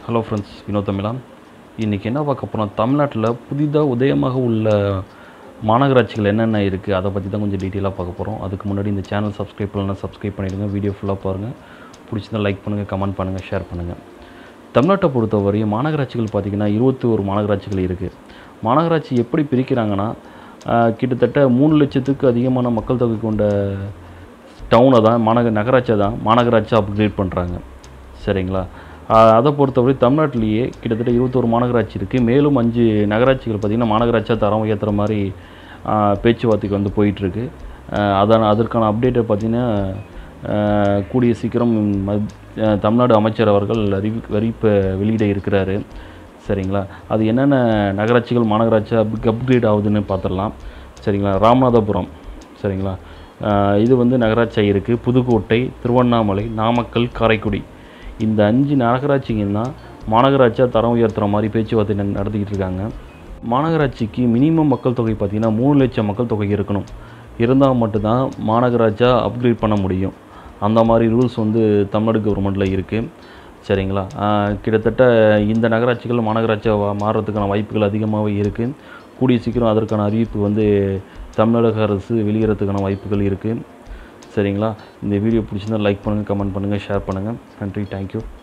hello friends Vinod தமிழா இன்றைக்கி என்ன பார்க்க போகிறோம் தமிழ்நாட்டில் புதிதாக உதயமாக உள்ள மாநகராட்சிகள் என்னென்ன இருக்குது அதை பற்றி தான் கொஞ்சம் டீட்டெயிலாக பார்க்க போகிறோம் அதுக்கு முன்னாடி இந்த சேனல் சப்ஸ்கிரைப் பண்ணலாம் சப்ஸ்கிரைப் பண்ணிடுங்க வீடியோ ஃபுல்லாக பாருங்கள் பிடிச்சிருந்தா லைக் பண்ணுங்கள் கமெண்ட் பண்ணுங்கள் ஷேர் பண்ணுங்கள் தமிழ்நாட்டை பொறுத்தவரையும் மாநகராட்சிகள் பார்த்திங்கன்னா இருபத்தி ஒரு மாநகராட்சிகள் இருக்குது மாநகராட்சி எப்படி பிரிக்கிறாங்கன்னா ஆஹ், கிட்டத்தட்ட மூணு லட்சத்துக்கு அதிகமான மக்கள் தொகை கொண்ட டவுனை தான் மாநக நகராட்சியை தான் மாநகராட்சி அப்கிரேட் பண்ணுறாங்க சரிங்களா ஆஹ் அதை பொறுத்தவரை தமிழ்நாட்டிலேயே கிட்டத்தட்ட இருபத்தோரு மாநகராட்சி இருக்குது மேலும் அஞ்சு நகராட்சிகள் பார்த்திங்கன்னா மாநகராட்சியாக தரம் உயர்த்துற மாதிரி ஆஹ் பேச்சுவார்த்தைக்கு வந்து போயிட்டுருக்கு அதான் அதற்கான அப்டேட்டை பார்த்திங்கன்னா ஆஹ் கூடிய சீக்கிரம் மத்- ஆஹ் தமிழ்நாடு அமைச்சர் அவர்கள் அறிவி அறிவிப்பை வெளியிட இருக்கிறாரு சரிங்களா அது என்னென்ன நகராட்சிகள் மாநகராட்சி அப் அப்கிரேட் ஆகுதுன்னு பார்த்துடலாம் சரிங்களா ராமநாதபுரம் சரிங்களா ஆஹ் இது வந்து நகராட்சி இருக்குது புதுக்கோட்டை திருவண்ணாமலை நாமக்கல் காரைக்குடி இந்த அஞ்சு நகராட்சிகள் தான் மாநகராட்சியாக தரம் உயர்த்துற மாதிரி பேச்சுவார்த்தை நட- நடத்திக்கிட்டு இருக்காங்க மாநகராட்சிக்கு மினிமம் மக்கள் தொகை பார்த்திங்கன்னா மூணு லட்சம் மக்கள் தொகை இருக்கணும் இருந்தால் மட்டும்தான் மாநகராட்சியாக அப்கிரேட் பண்ண முடியும் அந்த மாதிரி ரூல்ஸ் வந்து தமிழ்நாடு கவர்மெண்ட்டில் இருக்குது சரிங்களா ஆஹ் கிட்டத்தட்ட இந்த நகராட்சிகள் மாநகராட்சியாக மாறுறதுக்கான வாய்ப்புகள் அதிகமாகவே இருக்குது கூடிய சீக்கிரம் அதற்கான அறிவிப்பு வந்து தமிழக அரசு வெளியிடறதுக்கான வாய்ப்புகள் இருக்குது சரிங்களா இந்த வீடியோ பிடிச்சிருந்தா லைக் பண்ணுங்கள் கமெண்ட் பண்ணுங்கள் ஷேர் பண்ணுங்கள் நன்றி தேங்க்யூ